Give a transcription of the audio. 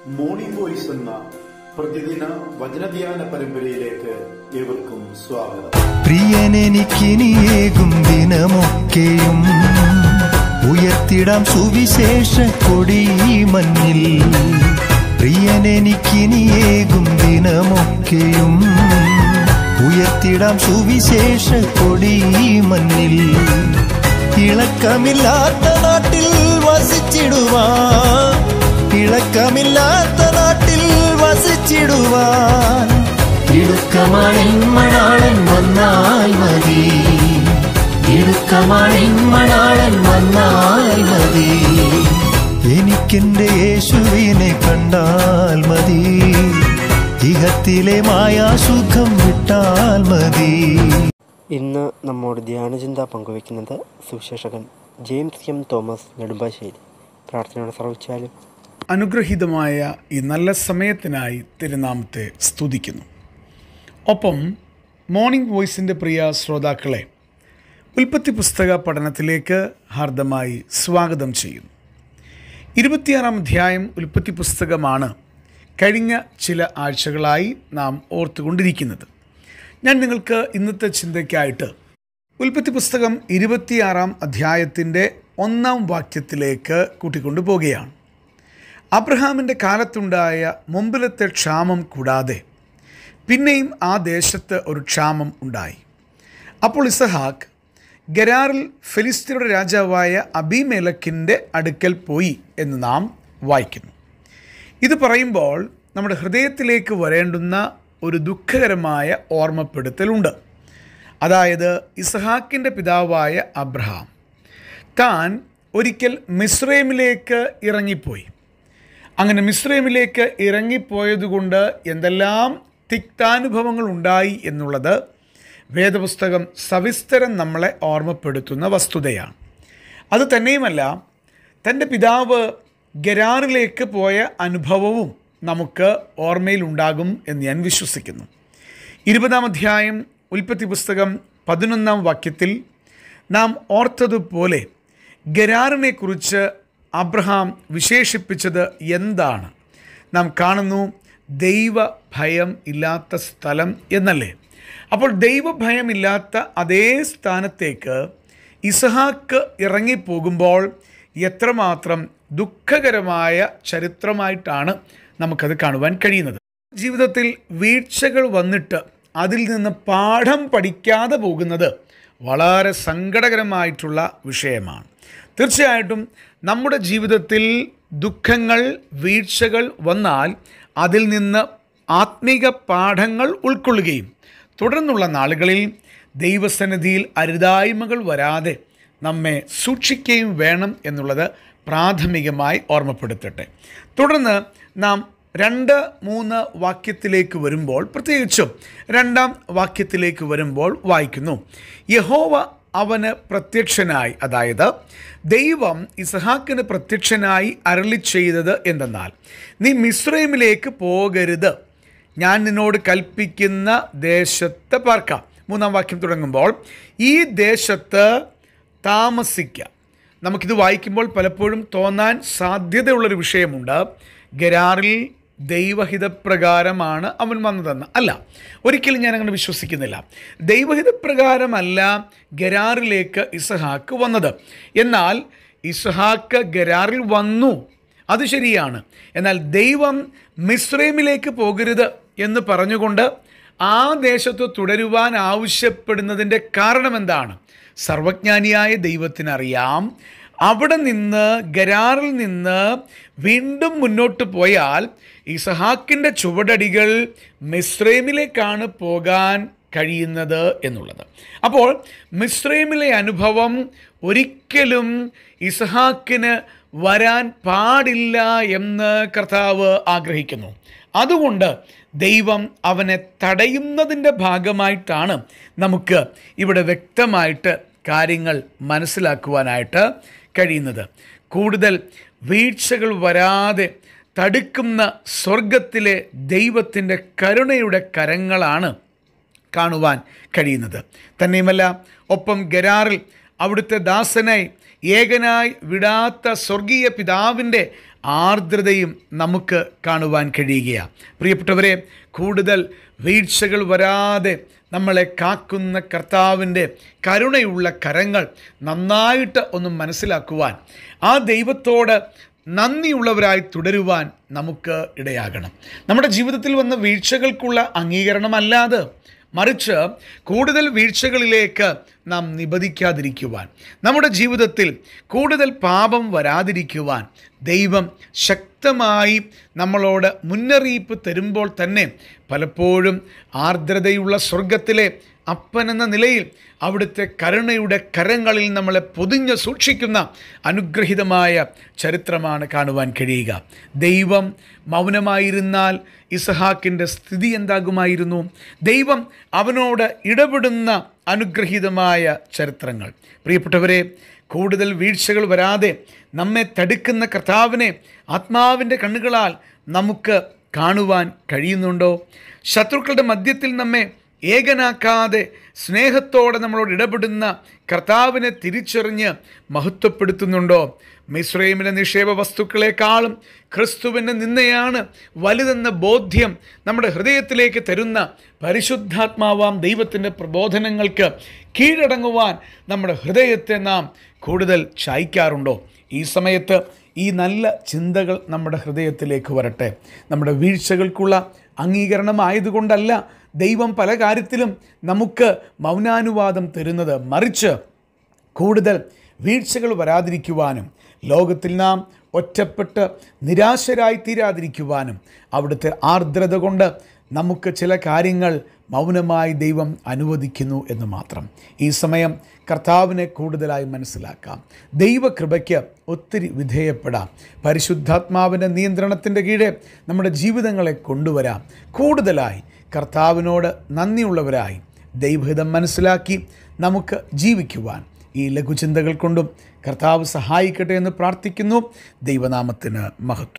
morning voice എന്ന പ്രതിദിന വചനധ്യാന പരമ്പരയിലേക്ക് ഏവർക്കും സ്വാഗതം പ്രിയനെനിക്കിനിയേകും ദിനമൊക്കെയും ഉയർത്തിടാം സുവിശേഷ കൊടി മഞ്ഞിൽ പ്രിയനെനിക്കിനിയേകും ദിനമൊക്കെയും ഉയർത്തിടാം സുവിശേഷ കൊടി മഞ്ഞിൽ ഇളക്കമില്ലാത്ത നാട്ടിൽ വസിച്ചിടുവാൻ ഇളക്കമില്ലാത്ത നാട്ടിൽ വസിച്ചിടുവാൻ ഇടുക്കമാണിൻ മണാളൻ വന്നാൽ മതി ഇടുക്കമാണിൻ മണാളൻ വന്നാൽ മതി എനിക്കെന്റെ യേശുവിനെ കണ്ടാൽ മതി ഇഹത്തിലെ മായാസുഖം വിട്ടാൽ മതി ഇന്ന് നമ്മോട് ധ്യാനചിന്ത പങ്കുവയ്ക്കുന്നത് സുവിശേഷകൻ ജെയിംസ് എം തോമസ് നെടുമ്പാശ്ശേരി പ്രാർത്ഥനയോടെ ശ്രവിച്ചാലും അനുഗ്രഹീതമായ ഈ നല്ല സമയത്തിനായി തിരുനാമത്തെ സ്തുതിക്കുന്നു ഒപ്പം മോർണിംഗ് വോയിസിൻ്റെ പ്രിയ ശ്രോതാക്കളെ ഉൽപ്പത്തി പുസ്തക പഠനത്തിലേക്ക് ഹാർദമായി സ്വാഗതം ചെയ്യുന്നു ഇരുപത്തിയാറാം അധ്യായം ഉൽപ്പത്തി പുസ്തകമാണ് കഴിഞ്ഞ ചില ആഴ്ചകളായി നാം ഓർത്തുകൊണ്ടിരിക്കുന്നത് ഞാൻ നിങ്ങൾക്ക് ഇന്നത്തെ ചിന്തയ്ക്കായിട്ട് ഉൽപ്പത്തി പുസ്തകം ഇരുപത്തിയാറാം അധ്യായത്തിൻ്റെ ഒന്നാം വാക്യത്തിലേക്ക് കൂട്ടിക്കൊണ്ടു പോകുകയാണ് അബ്രഹാമിൻ്റെ കാലത്തുണ്ടായ മുമ്പിലത്തെ ക്ഷാമം കൂടാതെ പിന്നെയും ആ ദേശത്ത് ഒരു ക്ഷാമം ഉണ്ടായി അപ്പോൾ ഇസഹാക്ക് ഗരാറിൽ ഫെലിസ്തീനയുടെ രാജാവായ അബിമേലക്കിൻ്റെ അടുക്കൽ പോയി എന്ന് നാം വായിക്കുന്നു ഇത് പറയുമ്പോൾ നമ്മുടെ ഹൃദയത്തിലേക്ക് വരേണ്ടുന്ന ഒരു ദുഃഖകരമായ ഓർമ്മപ്പെടുത്തലുണ്ട് അതായത് ഇസഹാക്കിൻ്റെ പിതാവായ അബ്രഹാം താൻ ഒരിക്കൽ മിസ്രൈമിലേക്ക് ഇറങ്ങിപ്പോയി അങ്ങനെ മിസ്രൈമിലേക്ക് ഇറങ്ങിപ്പോയതുകൊണ്ട് എന്തെല്ലാം തിക്താനുഭവങ്ങൾ ഉണ്ടായി എന്നുള്ളത് വേദപുസ്തകം സവിസ്തരം നമ്മളെ ഓർമ്മപ്പെടുത്തുന്ന വസ്തുതയാണ് അത് തന്നെയുമല്ല തൻ്റെ പിതാവ് ഗരാറിലേക്ക് പോയ അനുഭവവും നമുക്ക് ഓർമ്മയിലുണ്ടാകും എന്ന് ഞാൻ വിശ്വസിക്കുന്നു ഇരുപതാം അധ്യായം ഉൽപ്പത്തി പുസ്തകം പതിനൊന്നാം വാക്യത്തിൽ നാം ഓർത്തതുപോലെ ഗരാറിനെ കുറിച്ച് അബ്രഹാം വിശേഷിപ്പിച്ചത് എന്താണ് നാം കാണുന്നു ദൈവഭയം ഇല്ലാത്ത സ്ഥലം എന്നല്ലേ അപ്പോൾ ദൈവഭയമില്ലാത്ത അതേ സ്ഥാനത്തേക്ക് ഇസഹാക്ക് ഇറങ്ങിപ്പോകുമ്പോൾ എത്രമാത്രം ദുഃഖകരമായ ചരിത്രമായിട്ടാണ് നമുക്കത് കാണുവാൻ കഴിയുന്നത് ജീവിതത്തിൽ വീഴ്ചകൾ വന്നിട്ട് അതിൽ നിന്ന് പാഠം പഠിക്കാതെ പോകുന്നത് വളരെ സങ്കടകരമായിട്ടുള്ള വിഷയമാണ് തീർച്ചയായിട്ടും നമ്മുടെ ജീവിതത്തിൽ ദുഃഖങ്ങൾ വീഴ്ചകൾ വന്നാൽ അതിൽ നിന്ന് ആത്മീക പാഠങ്ങൾ ഉൾക്കൊള്ളുകയും തുടർന്നുള്ള നാളുകളിൽ ദൈവസന്നിധിയിൽ അരുതായ്മകൾ വരാതെ നമ്മെ സൂക്ഷിക്കുകയും വേണം എന്നുള്ളത് പ്രാഥമികമായി ഓർമ്മപ്പെടുത്തട്ടെ തുടർന്ന് നാം രണ്ട് മൂന്ന് വാക്യത്തിലേക്ക് വരുമ്പോൾ പ്രത്യേകിച്ചും രണ്ടാം വാക്യത്തിലേക്ക് വരുമ്പോൾ വായിക്കുന്നു യഹോവ അവന് പ്രത്യക്ഷനായി അതായത് ദൈവം ഇസഹാക്കിന് പ്രത്യക്ഷനായി അരളി ചെയ്തത് എന്തെന്നാൽ നീ മിശ്രൈമിലേക്ക് പോകരുത് ഞാൻ നിന്നോട് കൽപ്പിക്കുന്ന ദേശത്ത് പാർക്കാം മൂന്നാം വാക്യം തുടങ്ങുമ്പോൾ ഈ ദേശത്ത് താമസിക്കാം നമുക്കിത് വായിക്കുമ്പോൾ പലപ്പോഴും തോന്നാൻ സാധ്യതയുള്ളൊരു വിഷയമുണ്ട് ഗരാറിൽ ദൈവഹിതപ്രകാരമാണ് അവൻ വന്നതെന്ന് അല്ല ഒരിക്കലും ഞാൻ അങ്ങനെ വിശ്വസിക്കുന്നില്ല ദൈവഹിതപ്രകാരമല്ല ഗരാറിലേക്ക് ഇസഹാക്ക് വന്നത് എന്നാൽ ഇസഹാക്ക് ഗരാറിൽ വന്നു അത് ശരിയാണ് എന്നാൽ ദൈവം മിശ്രൈമിലേക്ക് പോകരുത് എന്ന് പറഞ്ഞുകൊണ്ട് ആ ദേശത്ത് തുടരുവാൻ ആവശ്യപ്പെടുന്നതിൻ്റെ കാരണം എന്താണ് സർവജ്ഞാനിയായ ദൈവത്തിനറിയാം അവിടെ നിന്ന് ഗരാറിൽ നിന്ന് വീണ്ടും മുന്നോട്ട് പോയാൽ ഇസഹാക്കിൻ്റെ ചുവടടികൾ മിസ്രൈമിലേക്കാണ് പോകാൻ കഴിയുന്നത് എന്നുള്ളത് അപ്പോൾ മിസ്രൈമിലെ അനുഭവം ഒരിക്കലും ഇസഹാക്കിന് വരാൻ പാടില്ല എന്ന് കർത്താവ് ആഗ്രഹിക്കുന്നു അതുകൊണ്ട് ദൈവം അവനെ തടയുന്നതിൻ്റെ ഭാഗമായിട്ടാണ് നമുക്ക് ഇവിടെ വ്യക്തമായിട്ട് കാര്യങ്ങൾ മനസ്സിലാക്കുവാനായിട്ട് കഴിയുന്നത് കൂടുതൽ വീഴ്ചകൾ വരാതെ തടുക്കുന്ന സ്വർഗത്തിലെ ദൈവത്തിൻ്റെ കരുണയുടെ കരങ്ങളാണ് കാണുവാൻ കഴിയുന്നത് തന്നെയുമല്ല ഒപ്പം ഗരാറിൽ അവിടുത്തെ ദാസനായി ഏകനായി വിടാത്ത സ്വർഗീയ പിതാവിൻ്റെ ആർദ്രതയും നമുക്ക് കാണുവാൻ കഴിയുകയാണ് പ്രിയപ്പെട്ടവരെ കൂടുതൽ വീഴ്ചകൾ വരാതെ നമ്മളെ കാക്കുന്ന കർത്താവിൻ്റെ കരുണയുള്ള കരങ്ങൾ നന്നായിട്ട് ഒന്ന് മനസ്സിലാക്കുവാൻ ആ ദൈവത്തോട് നന്ദിയുള്ളവരായി തുടരുവാൻ നമുക്ക് ഇടയാകണം നമ്മുടെ ജീവിതത്തിൽ വന്ന വീഴ്ചകൾക്കുള്ള അംഗീകരണമല്ലാതെ മറിച്ച് കൂടുതൽ വീഴ്ചകളിലേക്ക് നാം നിബദിക്കാതിരിക്കുവാൻ നമ്മുടെ ജീവിതത്തിൽ കൂടുതൽ പാപം വരാതിരിക്കുവാൻ ദൈവം ശക്തമായി നമ്മളോട് മുന്നറിയിപ്പ് തരുമ്പോൾ തന്നെ പലപ്പോഴും ആർദ്രതയുള്ള സ്വർഗത്തിലെ അപ്പൻ എന്ന നിലയിൽ അവിടുത്തെ കരുണയുടെ കരങ്ങളിൽ നമ്മളെ പൊതിഞ്ഞ് സൂക്ഷിക്കുന്ന അനുഗ്രഹീതമായ ചരിത്രമാണ് കാണുവാൻ കഴിയുക ദൈവം മൗനമായിരുന്നാൽ ഇസഹാക്കിൻ്റെ സ്ഥിതി എന്താകുമായിരുന്നു ദൈവം അവനോട് ഇടപെടുന്ന അനുഗ്രഹീതമായ ചരിത്രങ്ങൾ പ്രിയപ്പെട്ടവരെ കൂടുതൽ വീഴ്ചകൾ വരാതെ നമ്മെ തടുക്കുന്ന കർത്താവിനെ ആത്മാവിൻ്റെ കണ്ണുകളാൽ നമുക്ക് കാണുവാൻ കഴിയുന്നുണ്ടോ ശത്രുക്കളുടെ മധ്യത്തിൽ നമ്മെ ഏകനാക്കാതെ സ്നേഹത്തോടെ നമ്മളോട് ഇടപെടുന്ന കർത്താവിനെ തിരിച്ചറിഞ്ഞ് മഹത്വപ്പെടുത്തുന്നുണ്ടോ മിശ്രൈമിലെ നിക്ഷേപ വസ്തുക്കളെക്കാളും ക്രിസ്തുവിൻ്റെ നിന്നയാണ് വലുതെന്ന ബോധ്യം നമ്മുടെ ഹൃദയത്തിലേക്ക് തരുന്ന പരിശുദ്ധാത്മാവാം ദൈവത്തിൻ്റെ പ്രബോധനങ്ങൾക്ക് കീഴടങ്ങുവാൻ നമ്മുടെ ഹൃദയത്തെ നാം കൂടുതൽ ചായ്ക്കാറുണ്ടോ ഈ സമയത്ത് ഈ നല്ല ചിന്തകൾ നമ്മുടെ ഹൃദയത്തിലേക്ക് വരട്ടെ നമ്മുടെ വീഴ്ചകൾക്കുള്ള അംഗീകരണമായതുകൊണ്ടല്ല ദൈവം പല കാര്യത്തിലും നമുക്ക് മൗനാനുവാദം തരുന്നത് മറിച്ച് കൂടുതൽ വീഴ്ചകൾ വരാതിരിക്കുവാനും ലോകത്തിൽ നാം ഒറ്റപ്പെട്ട് നിരാശരായി തീരാതിരിക്കുവാനും അവിടുത്തെ ആർദ്രത കൊണ്ട് നമുക്ക് ചില കാര്യങ്ങൾ മൗനമായി ദൈവം അനുവദിക്കുന്നു എന്ന് മാത്രം ഈ സമയം കർത്താവിനെ കൂടുതലായി മനസ്സിലാക്കാം ദൈവകൃപയ്ക്ക് ഒത്തിരി വിധേയപ്പെടാം പരിശുദ്ധാത്മാവിൻ്റെ നിയന്ത്രണത്തിൻ്റെ കീഴെ നമ്മുടെ ജീവിതങ്ങളെ കൊണ്ടുവരാം കൂടുതലായി കർത്താവിനോട് നന്ദിയുള്ളവരായി ദൈവഹിതം മനസ്സിലാക്കി നമുക്ക് ജീവിക്കുവാൻ ഈ ലഘുചിന്തകൾ കൊണ്ടും കർത്താവ് സഹായിക്കട്ടെ എന്ന് പ്രാർത്ഥിക്കുന്നു ദൈവനാമത്തിന് മഹത്വം